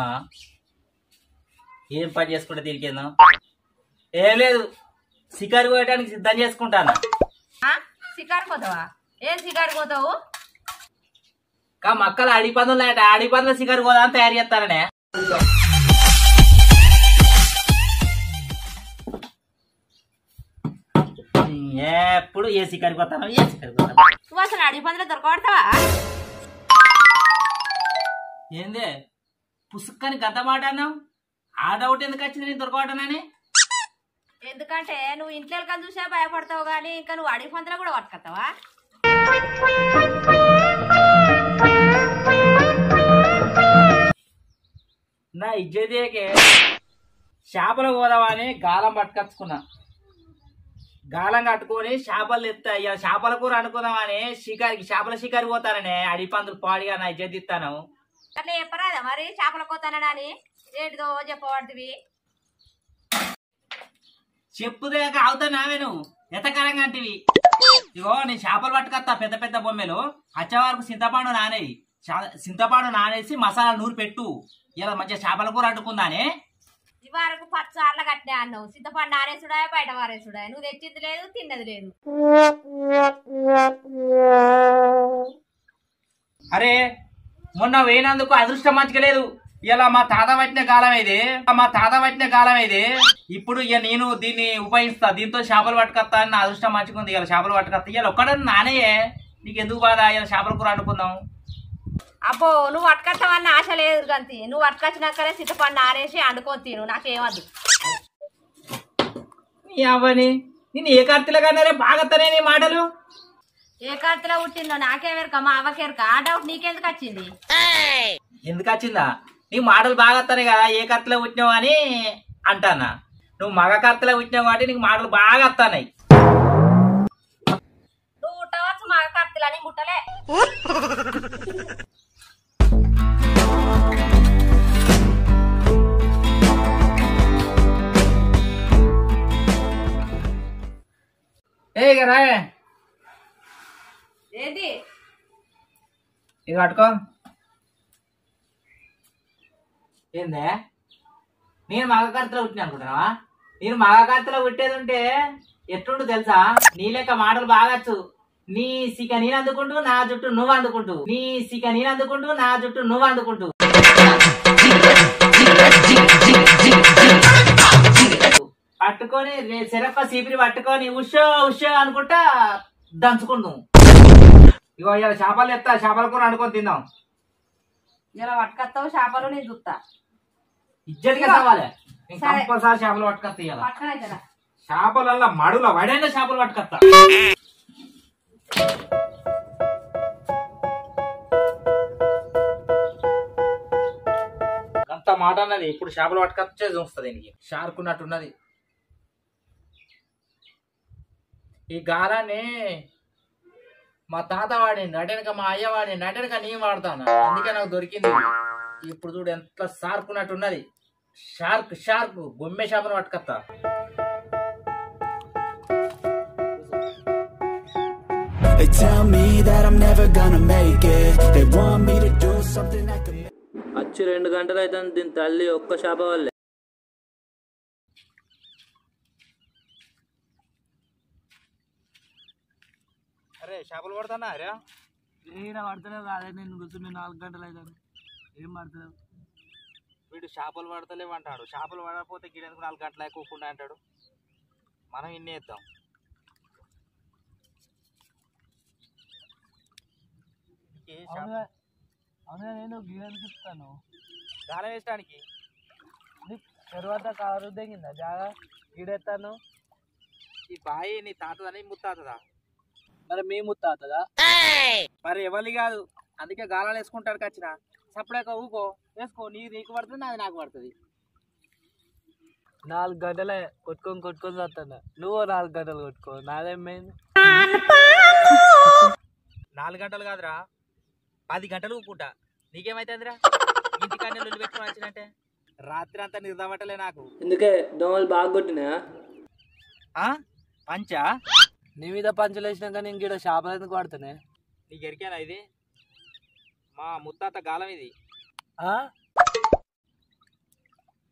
ఏం పని చేసుకుంటే తిరిగేందాం ఏం లేదు షికారు పోయడానికి సిద్ధం చేసుకుంటాను ఆ? షికారు పోతావా ఏం షికారు పోతావు కా మక్కలు అడి పందులు అడి పందుల షికారు పోదా అని తయారు చేస్తాననే ఎప్పుడు ఏ షికారు పోతాను ఏ షికారు పోతాను నువ్వు అసలు అడిగి పందులు దొరకబడతావా ఏందే పుసుక్కని గద్ద మాట అన్నావు ఆ డౌట్ ఎందుకు వచ్చింది నేను దొరకబడ్డానని ఎందుకంటే నువ్వు ఇంట్లో వెళ్ళకని చూసే భయపడతావు కానీ ఇంకా నువ్వు అడిగి పందులు కూడా పట్టుకొస్తావా నా ఇజ్జతేకే చేపలు పోదామని గాలం పట్టుకొచ్చుకున్నా గాలం కట్టుకొని చేపలు ఎత్తా ఇక చేపల కూర అనుకుందామని షికారికి చేపల షికారి పోతాననే అడి పందులు పాడిగా నా ఇజ్జత్ ఇస్తాను అట్లా చెప్పరాదా మరి చేపల కోతానని ఏంటిదో చెప్పబడుతుంది చెప్పుదేక అవుతానావే నువ్వు ఎతకరంగా అంటివి ఇగో నేను చేపలు పట్టుకొస్తా పెద్ద పెద్ద బొమ్మలు వచ్చే వరకు చింతపండు నానేయి చా- చింతపండు నానేసి మసాలా నూరు పెట్టు ఇలా మంచిగా చేపల కూర అంటుకుందానే ఈ వరకు పచ్చార్ల కట్టినా అన్నావు సిద్ధపండు ఆరేసుడా బయట వారేసుడా నువ్వు తెచ్చింది లేదు తిన్నది లేదు అరే మొన్న వేయినందుకు అదృష్టం మంచిగా లేదు ఇలా మా తాత పట్టిన కాలం ఇది మా తాత పట్టిన కాలం ఇది ఇప్పుడు ఇక నేను దీన్ని ఉపయోగిస్తా దీంతో చేపలు పట్టుకొస్తా అని నా అదృష్టం మంచిగా ఉంది ఇలా చేపలు పట్టుకొస్తా ఇలా ఒక్కడని నానేయే నీకు ఎందుకు బాధ ఇలా చేపల కూర వండుకుందాం అబ్బో నువ్వు పట్టుకొస్తావన్న ఆశ లేదు గంతి నువ్వు పట్టుకొచ్చినాకనే సిద్ధపండు ఆరేసి అండుకొని తిను నాకేమద్దు నీ అవ్వని నేను ఏ కార్తీలో కన్నారే బాగత్తనే నీ మాటలు ఏ కత్తిలో పుట్టిందో నాకేమెరక మా అవ్వకేరక ఆ డౌట్ నీకెందుకు వచ్చింది ఎందుకు వచ్చిందా నీ మాటలు బాగత్తనే కదా ఏ కర్తలో పుట్టినావు అని అంటానా నువ్వు మగ కర్తలో పుట్టినావు కాబట్టి నీకు మాటలు బాగా వస్తాయి నువ్వు ముట్టవచ్చు మా కత్తిలని ముట్టలే ఏ ఇక రాయే ఏంటి ఇది పట్టుకో ఏందే నేను మగకర్తలో పుట్టిన అనుకుంటున్నావా నేను మగకర్తలో పుట్టేది ఉంటే ఎట్లుండు తెలుసా నీ లెక్క మాటలు బాగచ్చు నీ సిక నేను అందుకుంటూ నా జుట్టు నువ్వు అందుకుంటూ నీ సిక నేను అందుకుంటూ నా జుట్టు నువ్వు అందుకుంటూ పట్టుకొని రే- సిరప్ప సీపిరి పట్టుకొని ఉషో ఉషో అనుకుంటా దంచుకుంటాం ఇగో ఇలా చేపలు ఎత్తా చేపల కూర అనుకొని తిందాం ఇలా పట్టుకొస్తావు చేపలు నేను చూస్తా ఇజ్జతిగా కావాలి నేను సరే. కంపల్సరీ చేపలు పట్టుకొస్తా ఇవాళ పట్టుకునే చేపలల్లా మడుల వడైన చేపలు పట్టుకొస్తా అంత మాట అన్నది ఇప్పుడు చేపలు పట్టుకొచ్చే చూస్తుంది దీనికి షార్క్ ఉన్నట్టున్నది ఈ గారాన్ని మా తాత వాడిండు అటెనక మా అయ్య వాడిండు అటెనక నేను వాడతాను అందుకే నాకు దొరికింది ఇది. ఇప్పుడు చూడు ఎంత షార్క్ ఉన్నట్టున్నది షార్క్ షార్క్ బొమ్మె చేపను పట్టుకొస్తా They tell me that I'm never gonna make it. They want me to do something that could make వచ్చి రెండు గంటలు అయితే దీని తల్లి ఒక్క చేప వల్లే అరే చేపలు పడతానా అరే ఈయన పడతలేవు కాదే నేను కూర్చుని నాలుగు గంటలు అయితే ఏం పడతలేవు వీడు చేపలు పడతలేవు అంటాడు చేపలు పడకపోతే గిడెందుకు నాలుగు గంటలు ఎక్కువకుండా అంటాడు మనం ఇన్ని వేద్దాం ఏ చేప- అవునా నేను గీయడానికి ఇస్తాను గాలం వేయడానికి తర్వాత కారు దిగిందా జాగా గీడెత్తాను ఈ బాయి నీ తాతదని ముత్తాతదా మరి మీ ముత్తాతదా మరి ఎవరి కాదు అందుకే గాలాలు వేసుకుంటాడు కచ్చిన సప్పుడేక ఊకో వేసుకో నీ నీకు పడుతుంది నాది నాకు పడుతుంది నాలుగు గంటలే కొట్టుకొని కొట్టుకొని వస్తాను నువ్వు నాలుగు గంటలు కొట్టుకో నాదేమైంది నాలుగు గంటలు కాదురా పది గంటలు ఊపుకుంటా నీకేమైతుందిరా ఇంటికాడ లొల్లి పెట్టుకొని వచ్చినట్టే రాత్రి అంతా నిద్రపట్టలే నాకు ఎందుకే దోమలు బాగా కొట్టినా ఆ పంచా నీ మీద పంచలు వేసినాక నేను గీడ చేపలు ఎందుకు పడుతున్నాయి నీకు ఎరికేనా ఇది మా ముత్తాత గాలం ఇది ఆ?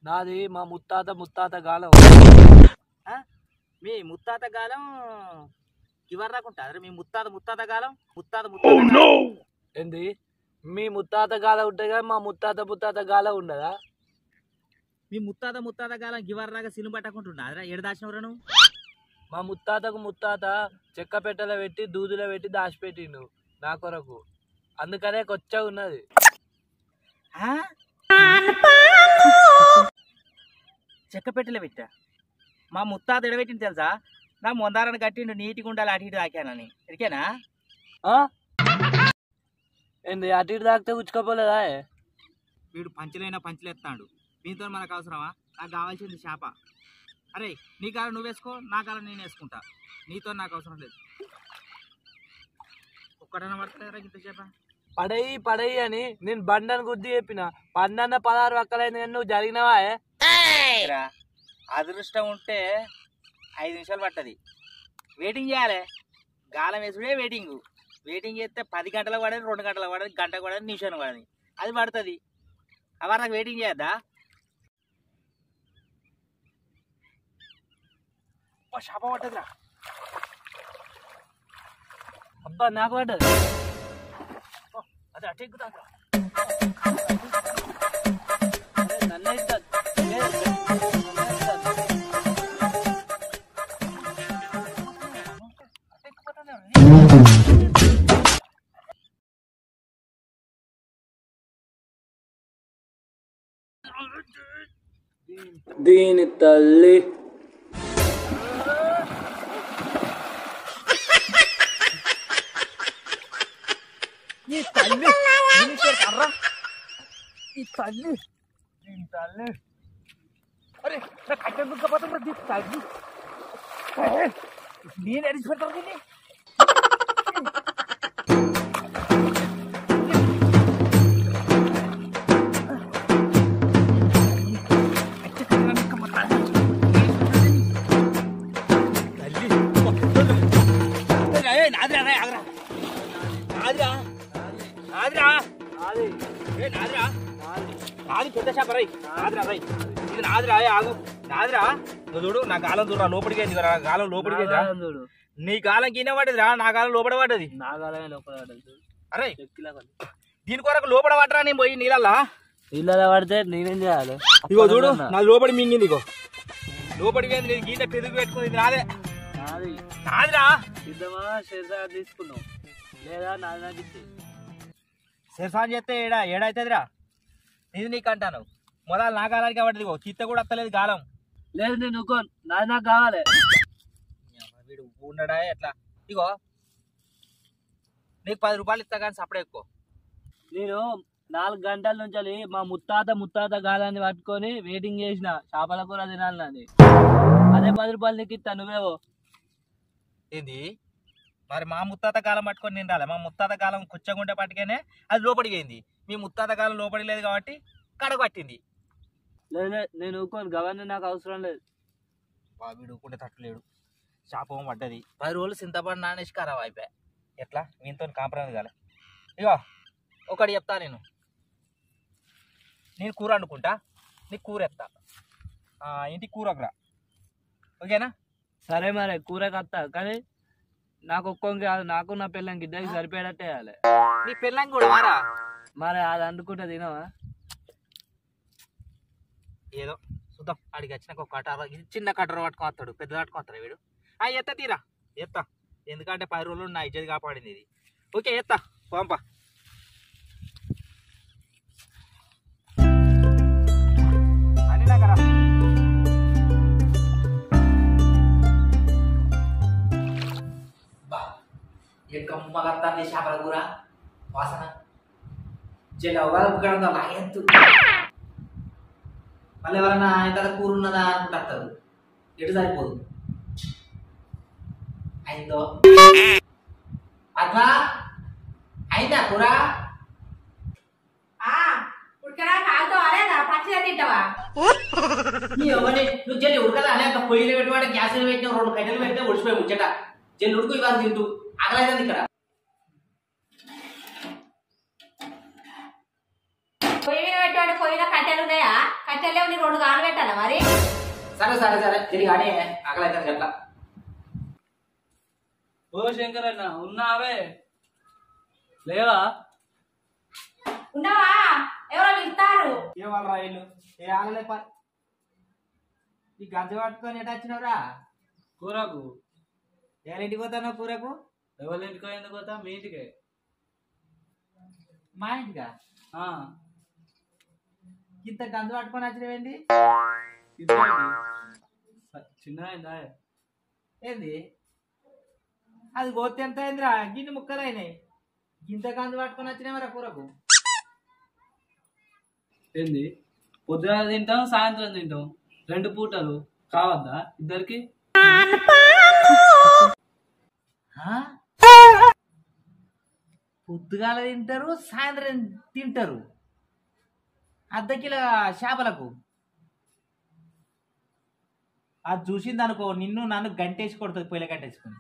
నాది మా ముత్తాత ముత్తాత కాలం ఆ? మీ ముత్తాత కాలం ఇవర్ రాకుంటారు మీ ముత్తాత ముత్తాత కాలం ముత్తాత ముత్తాత కాలం. ఏంది మీ ముత్తాత గాల ఉంటాయి కానీ మా ముత్తాత ముత్తాత గాల ఉండదా మీ ముత్తాత ముత్తాత కాలం గివర్ రాగా సినిమా పట్టకుంటున్నా అదరా ఏడు దాచినవరా నువ్వు మా ముత్తాతకు ముత్తాత చెక్క పెట్టెలో పెట్టి దూదులో పెట్టి దాచిపెట్టిండు నా కొరకు అందుకనే కొచ్చగా ఉన్నది ఆ? చెక్క పెట్టెలే పెట్టా మా ముత్తాత ఎడబెట్టింది తెలుసా నా మొందారని కట్టిండు నీటిగా ఉండాలి అటు ఇటు తాకానని ఎరికేనా ఆ? ఏంది అటు ఇటు తాకితే ఉచ్చుకోపోలేదా ఏ? వీడు పంచులైనా పంచులు ఎత్తాడు దీంతో మనకు అవసరమా నాకు కావాల్సింది చేప అరే నీ కాలం నువ్వు వేసుకో నా కాలం నేను వేసుకుంటా నీతో నాకు అవసరం లేదు ఒక్కడైనా పడతారా ఇంత చేప పడయి పడయి అని నేను బండను గుద్ది చెప్పిన పన్నెండు పదహారు వక్కలైంది కానీ నువ్వు జరిగినవా ఏ? రా, అదృష్టం ఉంటే ఐదు నిమిషాలు పట్టది వెయిటింగ్ చేయాలి గాలం వేసుడే వెయిటింగ్ వెయిటింగ్ చేస్తే పది గంటలకు పడేది రెండు గంటలకు పడేది గంటకు పడేది నిమిషానికి పడేది అది పడుతుంది అవి నాకు వెయిటింగ్ చేయద్దా షాప పట్టదురా అబ్బా నాకు పడ్డది అది అటు ఎక్కుతా నన్ను ఇస్తా. లే, లే, నన్ను ఇస్తా. దీని తల్లి ఈ తల్లి కర్రా ఈ తల్లి దీని తల్లి అరే నా కట్టె దుఃఖపోతుంది దీని తల్లి నేను ఎడిచి పెడతాను దీన్ని నాదిరా ఆగరా నాదిరా నాదిరా నాది ఏ నాదిరా నాది నాది పెద్ద చేప రై నాదిరా రై ఇది నాదిరా ఏ ఆగు నాదిరా నువ్వు చూడు నా గాలం చూడరా లోపలికి అయింది నా గాలం లోపలికి అయిందిరా నాగాలం చూడు నీ గాలం కింద పడ్డదిరా నా గాలం లోపల పడ్డది నాగాలమే లోపల పడ్డది చూడు. అరే చెక్కిలా పడ్డది. దీని కొరకు లోపల పట్టరా నేను పోయి నీళ్ళల్లా నీళ్ళలో పడితే నేనేం చేయాలి ఇగో చూడు నా లోపలి మింగింది ఇగో లోపలికి అయింది నేను గీత పెరుగు పెట్టుకుంది ఇది నాదే నాది నాదిరా సిద్ధమా సిద్ధంగా తీసుకున్నావు లేదా నాది నాకు ఇచ్చి శిరసాన్ చేస్తే ఏడా ఏడైతుందిరా ఇది నీకు అంటాను మొదలు నా గాలానికి పడ్డది ఇగో చిత్త కూడా వస్తలేదు గాలం లేదు నేను నువ్వు నాది నాకు కావాలి వీడు ఉండడా ఎట్లా ఇగో నీకు పది రూపాయలు ఇస్తా కానీ సపడే ఎక్కువ నేను నాలుగు గంటల నుంచి వెళ్ళి మా ముత్తాత ముత్తాత గాలాన్ని పట్టుకొని వెయిటింగ్ చేసిన చేపల కూర తినాలని అదే పది రూపాయలు నీకు ఇస్తా నువ్వేవో ఏంది మరి మా ముత్తాత కాలం పట్టుకొని నేను రాలే మా ముత్తాత కాలం కుచ్చగుంటే పట్టుకనే అది లోపలికి అయింది మీ ముత్తాత కాలం లోపలికి లేదు కాబట్టి కడగ పట్టింది లేదు లేదు, నేను ఊరుకోను గవర్నర్ నాకు అవసరం లేదు బా వీడు ఊరుకుంటే తట్టలేడు శాపం పడ్డది పది రోజులు చింతపడి నానేసి ఖరాబ్ అయిపోయా ఎట్లా వీనితో కాంప్రమైజ్ కాలే ఇగో ఒకటి చెప్తా నేను నేను కూర వండుకుంటా నీకు కూర ఎత్తా ఆ, ఇంటికి కూర ఒకరా ఓకేనా సరే మరి కూర కత్తా కానీ నాకు ఒక్కొక్క కాదు నాకు నా పిల్లలకి ఇద్దరికి సరిపోయేటట్టే వేయాలి నీ పిల్లని కూడా మారా మరి అది అండుకుంటే తినవా ఏదో చూద్దాం అడిగి వచ్చినాక ఒక కటార ఇది చిన్న కటార పట్టుకొని వస్తాడు పెద్ద పట్టుకొని వస్తాడు వీడు ఆ ఎత్త తీరా ఎత్తా ఎందుకంటే పది రోజులు నా ఇజ్జత్ కాపాడింది ఇది ఓకే ఎత్తా పంప అని దగ్గర గమ్మగత్తాన్ని చేపల కూర వాసన చెల్లి అవగాహన బుక్కడంతో లాగెత్తు మళ్ళీ ఎవరన్నా ఎంత కూర ఉన్నదా అనుకుంటారు ఎటు సరిపోదు అయిందో అట్లా అయిందా కూర ఆ ఉడకరా కాలుతో అలేదా పచ్చిగా తింటావా నీ ఎవరిని నువ్వు జల్లి ఉడకదా అనే అంత పొయ్యిలో పెట్టువాడు గ్యాస్ పెట్టిన రెండు కట్టెలు పెట్టినా ఉడిచిపోయి ముచ్చట జల్లి ఉడుకు ఇవాళ తింటూ ఆకలైతుంది ఇక్కడ పొయ్యి మీద పెట్టాడు పొయ్యిలో కట్టెలు ఉన్నాయా కట్టెలు వెళ్ళేవు నీ రెండు కాలు పెట్టాలా మరి సరే సరే సరే తిరిగి కానీ ఆకలి అవుతుంది గట్లా ఓ శంకరన్న ఉన్నావే లేవా ఉన్నావా ఎవరో పిలుస్తారు ఏ వాళ్ళ రైలు ఏ ఆగలే పా ఈ గంజ పట్టుకొని ఎటు వచ్చినవరా కూరకు ఎవరింటికి పోతానో కూరకు ఎవరి ఇంటికో ఎందుకు పోతా మీ ఇంటికే మా ఇంటికా ఆ, ఇంత గంజ పట్టుకొని వచ్చినవేంటి ఇద్దరికి. చిన్నగా అయిందా ఏంది అది గోత్తి ఎంత అయిందిరా గిన్నె ముక్కలు అయినాయి ఇంత గంజ పట్టుకొని వచ్చినావరా కూరకు ఏంది పొద్దున తింటాం సాయంత్రం తింటాం రెండు పూటలు కావద్దా ఇద్దరికి ఆ? పొద్దుగాల తింటారు సాయంత్రం తింటారు అర్ధ కిలో చేపలకు అది చూసింది అనుకో నిన్ను నన్ను గంటేసి కొడుతుంది పొయ్యిల గంటేసుకుని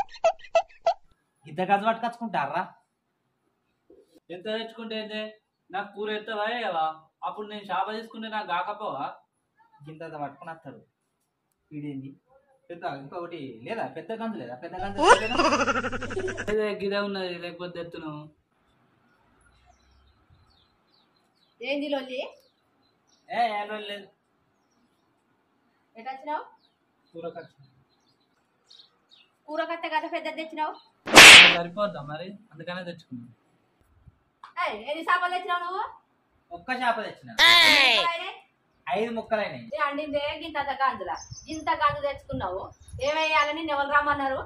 ఇంత గజ పట్టుకొచ్చుకుంటారా ఎంత తెచ్చుకుంటే ఏందే నాకు కూర ఎత్తవా వేయవా అప్పుడు నేను షాప తీసుకుంటే నాకు కాకపోవా ఇంత పట్టుకుని వస్తారు వీడేంది పెద్ద ఇంకొకటి లేదా పెద్ద గంజు లేదా పెద్ద గంజు లేదా? ఏదే గిదే ఉన్నది లేకపోతే ఎత్తును ఏంది లొల్లి ఏ ఏలో లేదు ఎటు వచ్చినావు కూర ఖర్చు కూర కట్ట గత పెద్ద తెచ్చినావు సరిపోద్దా మరి అందుకనే తెచ్చుకున్నాను ఏయ్, ఎన్ని చేపలు తెచ్చినావు నువ్వు ఒక్క చేప తెచ్చిన అయినాయి? ఐదు ముక్కలైనాయి ఇది అండిందే గింత గంజుల ఇంత గంజు తెచ్చుకున్నావు ఏమేయాలని ఎవరు రమ్మన్నారు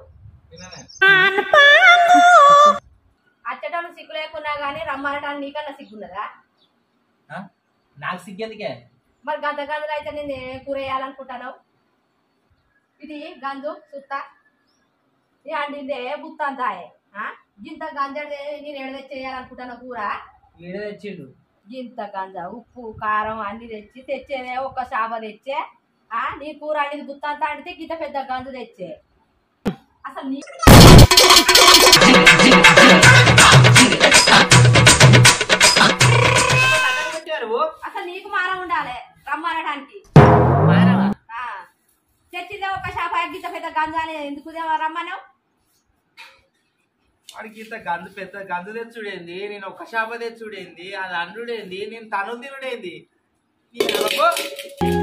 అచ్చటోళ్ళు సిగ్గు లేకున్నా కానీ రమ్మనటానికి నీకన్నా సిగ్గున్నదా ఆ? నాకు సిగ్గెందుకే మరి గంత గంజులు అయితే నేను ఏ కూర వేయాలనుకుంటున్నావు ఇది గంజు సుత్త ఇది అండిందే బుత్తంతాయే గింత గంజడే నేను ఎడ తెచ్చి చేయాలనుకుంటున్నా కూర వీడే తెచ్చిండు గింత గంజ ఉప్పు కారం అన్ని తెచ్చి తెచ్చేదే ఒక్క చేప తెచ్చే ఆ నీ కూర అనేది గుత్తంత అండితే గింత పెద్ద గంజు తెచ్చే అసలు నీ అసలు నీకు మారం ఉండాలి రమ్మనడానికి మానవా ఆ, తెచ్చిందే ఒక్క చేప గింత పెద్ద గంజ అని ఎందుకు దేవా రమ్మన్నావు వాడికి ఇంత గందు పెద్ద గందు తెచ్చుడేంది నేను ఒక్క చేప తెచ్చుడేంది అది అండుడేంది నేను తను తినుడేంది ఈ నెలకు